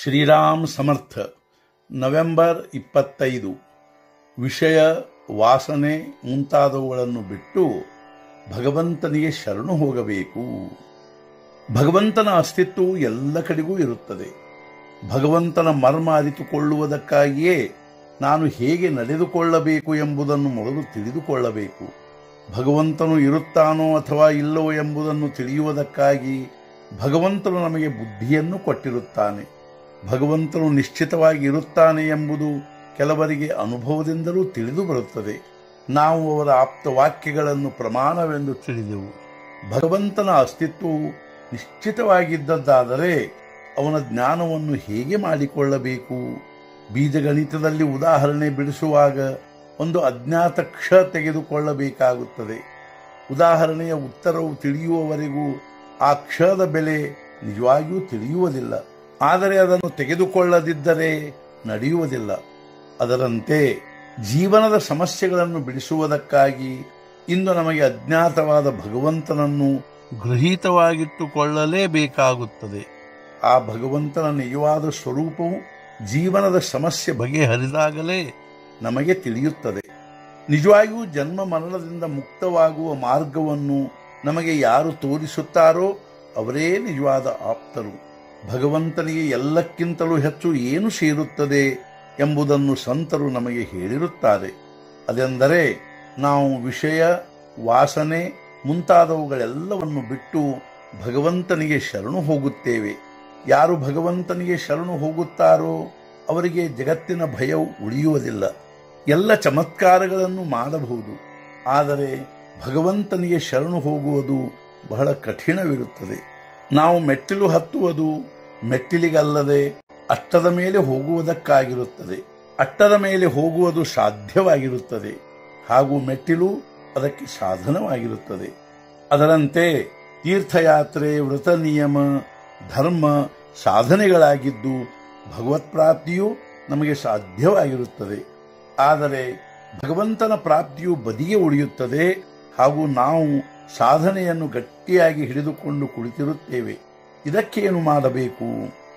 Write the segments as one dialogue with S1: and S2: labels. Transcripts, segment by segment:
S1: ಶ್ರೀರಾಮ್ ಸಮರ್ಥ November ಇಪ್ಪತ್ತೈದು ವಿಷಯ ವಾಸನೆ ಮುಂತಾದವುಗಳನ್ನು ಬಿಟ್ಟು ಭಗವಂತನಿಗೆ ಶರಣು ಹೋಗಬೇಕು ಭಗವಂತನ ಅಸ್ತಿತ್ವವು ಎಲ್ಲ ಕಡೆಗೂ ಇರುತ್ತದೆ ಭಗವಂತನ ಮರ್ಮ ಅರಿತುಕೊಳ್ಳುವುದಕ್ಕಾಗಿಯೇ ನಾನು ಹೇಗೆ ನಡೆದುಕೊಳ್ಳಬೇಕು ಎಂಬುದನ್ನು ಮೊದಲು ತಿಳಿದುಕೊಳ್ಳಬೇಕು ಭಗವಂತನು ಇರುತ್ತಾನೋ ಅಥವಾ ಇಲ್ಲವೋ ಎಂಬುದನ್ನು ತಿಳಿಯುವುದಕ್ಕಾಗಿ ಭಗವಂತನು ನಮಗೆ ಬುದ್ಧಿಯನ್ನು ಕೊಟ್ಟಿರುತ್ತಾನೆ ಭಗವಂತನು ನಿಶ್ಚಿತವಾಗಿ ಇರುತ್ತಾನೆ ಎಂಬುದು ಕೆಲವರಿಗೆ ಅನುಭವದಿಂದಲೂ ತಿಳಿದು ಬರುತ್ತದೆ ನಾವು ಅವರ ಆಪ್ತ ವಾಕ್ಯಗಳನ್ನು ಪ್ರಮಾಣವೆಂದು ತಿಳಿದೆವು ಭಗವಂತನ ಅಸ್ತಿತ್ವವು ನಿಶ್ಚಿತವಾಗಿದ್ದದ್ದಾದರೆ ಅವನ ಜ್ಞಾನವನ್ನು ಹೇಗೆ ಮಾಡಿಕೊಳ್ಳಬೇಕು ಬೀಜಗಣಿತದಲ್ಲಿ ಉದಾಹರಣೆ ಬಿಡಿಸುವಾಗ ಒಂದು ಅಜ್ಞಾತ ಕ್ಷ ತೆಗೆದುಕೊಳ್ಳಬೇಕಾಗುತ್ತದೆ ಉದಾಹರಣೆಯ ಉತ್ತರವು ತಿಳಿಯುವವರೆಗೂ ಆ ಕ್ಷದ ಬೆಲೆ ನಿಜವಾಗಿಯೂ ತಿಳಿಯುವುದಿಲ್ಲ ಆದರೆ ಅದನ್ನು ತೆಗೆದುಕೊಳ್ಳದಿದ್ದರೆ ನಡೆಯುವುದಿಲ್ಲ ಅದರಂತೆ ಜೀವನದ ಸಮಸ್ಯೆಗಳನ್ನು ಬಿಡಿಸುವುದಕ್ಕಾಗಿ ಇಂದು ನಮಗೆ ಅಜ್ಞಾತವಾದ ಭಗವಂತನನ್ನು ಗೃಹೀತವಾಗಿಟ್ಟುಕೊಳ್ಳಲೇಬೇಕಾಗುತ್ತದೆ ಆ ಭಗವಂತನ ನಿಜವಾದ ಸ್ವರೂಪವು ಜೀವನದ ಸಮಸ್ಯೆ ಬಗೆಹರಿದಾಗಲೇ ನಮಗೆ ತಿಳಿಯುತ್ತದೆ ನಿಜವಾಗಿಯೂ ಜನ್ಮ ಮರಣದಿಂದ ಮುಕ್ತವಾಗುವ ಮಾರ್ಗವನ್ನು ನಮಗೆ ಯಾರು ತೋರಿಸುತ್ತಾರೋ ಅವರೇ ನಿಜವಾದ ಆಪ್ತರು ಭಗವಂತನಿಗೆ ಎಲ್ಲಕ್ಕಿಂತಲೂ ಹೆಚ್ಚು ಏನು ಸೇರುತ್ತದೆ ಎಂಬುದನ್ನು ಸಂತರು ನಮಗೆ ಹೇಳಿರುತ್ತಾರೆ ಅದೆಂದರೆ ನಾವು ವಿಷಯ ವಾಸನೆ ಮುಂತಾದವುಗಳೆಲ್ಲವನ್ನು ಬಿಟ್ಟು ಭಗವಂತನಿಗೆ ಶರಣು ಹೋಗುತ್ತೇವೆ ಯಾರು ಭಗವಂತನಿಗೆ ಶರಣು ಹೋಗುತ್ತಾರೋ ಅವರಿಗೆ ಜಗತ್ತಿನ ಭಯವು ಉಳಿಯುವುದಿಲ್ಲ ಎಲ್ಲ ಚಮತ್ಕಾರಗಳನ್ನು ಮಾಡಬಹುದು ಆದರೆ ಭಗವಂತನಿಗೆ ಶರಣು ಹೋಗುವುದು ಬಹಳ ಕಠಿಣವಿರುತ್ತದೆ ನಾವು ಮೆಟ್ಟಿಲು ಹತ್ತುವುದು ಮೆಟ್ಟಿಲಿಗಲ್ಲದೆ ಅಟ್ಟದ ಮೇಲೆ ಹೋಗುವುದಕ್ಕಾಗಿರುತ್ತದೆ ಅಟ್ಟದ ಮೇಲೆ ಹೋಗುವುದು ಸಾಧ್ಯವಾಗಿರುತ್ತದೆ ಹಾಗೂ ಮೆಟ್ಟಿಲು ಅದಕ್ಕೆ ಸಾಧನವಾಗಿರುತ್ತದೆ ಅದರಂತೆ ತೀರ್ಥಯಾತ್ರೆ ವ್ರತ ನಿಯಮ ಧರ್ಮ ಸಾಧನೆಗಳಾಗಿದ್ದು ಭಗವತ್ ಪ್ರಾಪ್ತಿಯು ನಮಗೆ ಸಾಧ್ಯವಾಗಿರುತ್ತದೆ ಆದರೆ ಭಗವಂತನ ಪ್ರಾಪ್ತಿಯು ಬದಿಗೆ ಉಳಿಯುತ್ತದೆ ಹಾಗೂ ನಾವು ಸಾಧನೆಯನ್ನು ಗಟ್ಟಿಯಾಗಿ ಹಿಡಿದುಕೊಂಡು ಕುಳಿತಿರುತ್ತೇವೆ ಇದಕ್ಕೇನು ಮಾಡಬೇಕು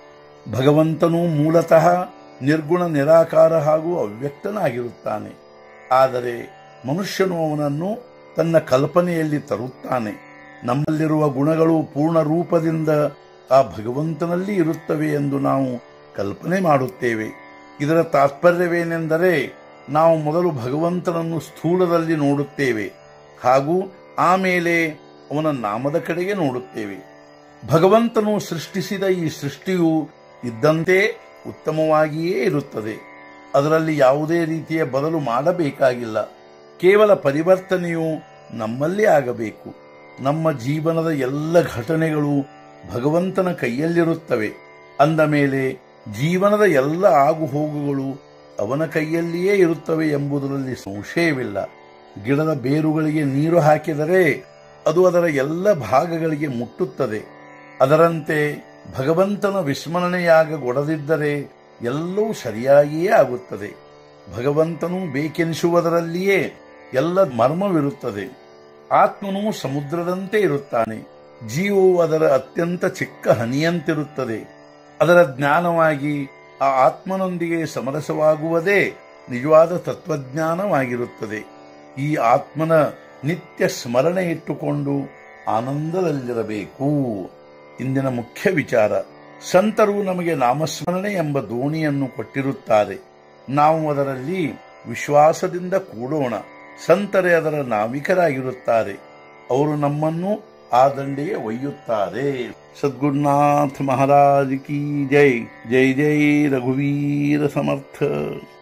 S1: ಭಗವಂತನು ಮೂಲತಃ ನಿರ್ಗುಣ ನಿರಾಕಾರ ಹಾಗೂ ಅವ್ಯಕ್ತನಾಗಿರುತ್ತಾನೆ ಆದರೆ ಮನುಷ್ಯನು ಅವನನ್ನು ತನ್ನ ಕಲ್ಪನೆಯಲ್ಲಿ ತರುತ್ತಾನೆ ನಮ್ಮಲ್ಲಿರುವ ಗುಣಗಳು ಪೂರ್ಣ ರೂಪದಿಂದ ಆ ಭಗವಂತನಲ್ಲಿ ಇರುತ್ತವೆ ಎಂದು ನಾವು ಕಲ್ಪನೆ ಮಾಡುತ್ತೇವೆ ಇದರ ತಾತ್ಪರ್ಯವೇನೆಂದರೆ ನಾವು ಮೊದಲು ಭಗವಂತನನ್ನು ಸ್ಥೂಲದಲ್ಲಿ ನೋಡುತ್ತೇವೆ ಹಾಗೂ ಆಮೇಲೆ ಅವನ ನಾಮದ ಕಡೆಗೆ ನೋಡುತ್ತೇವೆ ಭಗವಂತನು ಸೃಷ್ಟಿಸಿದ ಈ ಸೃಷ್ಟಿಯು ಇದ್ದಂತೆ ಉತ್ತಮವಾಗಿಯೇ ಇರುತ್ತದೆ ಅದರಲ್ಲಿ ಯಾವುದೇ ರೀತಿಯ ಬದಲು ಮಾಡಬೇಕಾಗಿಲ್ಲ ಕೇವಲ ಪರಿವರ್ತನೆಯು ನಮ್ಮಲ್ಲೇ ಆಗಬೇಕು ನಮ್ಮ ಜೀವನದ ಎಲ್ಲ ಘಟನೆಗಳು ಭಗವಂತನ ಕೈಯಲ್ಲಿರುತ್ತವೆ ಅಂದ ಮೇಲೆ ಜೀವನದ ಎಲ್ಲ ಆಗುಹೋಗುಗಳು ಅವನ ಕೈಯಲ್ಲಿಯೇ ಇರುತ್ತವೆ ಎಂಬುದರಲ್ಲಿ ಸಂಶಯವಿಲ್ಲ ಗಿಡದ ಬೇರುಗಳಿಗೆ ನೀರು ಹಾಕಿದರೆ ಅದು ಅದರ ಎಲ್ಲ ಭಾಗಗಳಿಗೆ ಮುಟ್ಟುತ್ತದೆ ಅದರಂತೆ ಭಗವಂತನ ವಿಸ್ಮರಣೆಯಾಗಗೊಡದಿದ್ದರೆ ಎಲ್ಲವೂ ಸರಿಯಾಗಿಯೇ ಆಗುತ್ತದೆ ಭಗವಂತನು ಬೇಕೆನಿಸುವುದರಲ್ಲಿಯೇ ಎಲ್ಲ ಮರ್ಮವಿರುತ್ತದೆ ಆತ್ಮನು ಸಮುದ್ರದಂತೆ ಇರುತ್ತಾನೆ ಜೀವವು ಅದರ ಅತ್ಯಂತ ಚಿಕ್ಕ ಹನಿಯಂತಿರುತ್ತದೆ ಅದರ ಜ್ಞಾನವಾಗಿ ಆ ಆತ್ಮನೊಂದಿಗೆ ಸಮರಸವಾಗುವುದೇ ನಿಜವಾದ ತತ್ವಜ್ಞಾನವಾಗಿರುತ್ತದೆ ಈ ಆತ್ಮನ ನಿತ್ಯ ಸ್ಮರಣೆ ಇಟ್ಟುಕೊಂಡು ಆನಂದದಲ್ಲಿರಬೇಕು ಇಂದಿನ ಮುಖ್ಯ ವಿಚಾರ ಸಂತರು ನಮಗೆ ನಾಮಸ್ಮರಣೆ ಎಂಬ ದೋಣಿಯನ್ನು ಕೊಟ್ಟಿರುತ್ತಾರೆ ನಾವು ಅದರಲ್ಲಿ ವಿಶ್ವಾಸದಿಂದ ಕೂಡೋಣ ಸಂತರೇ ಅದರ ನಾವಿಕರಾಗಿರುತ್ತಾರೆ ಅವರು ನಮ್ಮನ್ನು ಆ ದಂಡೆಗೆ ಒಯ್ಯುತ್ತಾರೆ ಸದ್ಗುರುನಾಥ ಮಹಾರಾಜ್ ಕಿ ಜೈ ಜೈ ಜೈ ರಘುವೀರ ಸಮರ್ಥ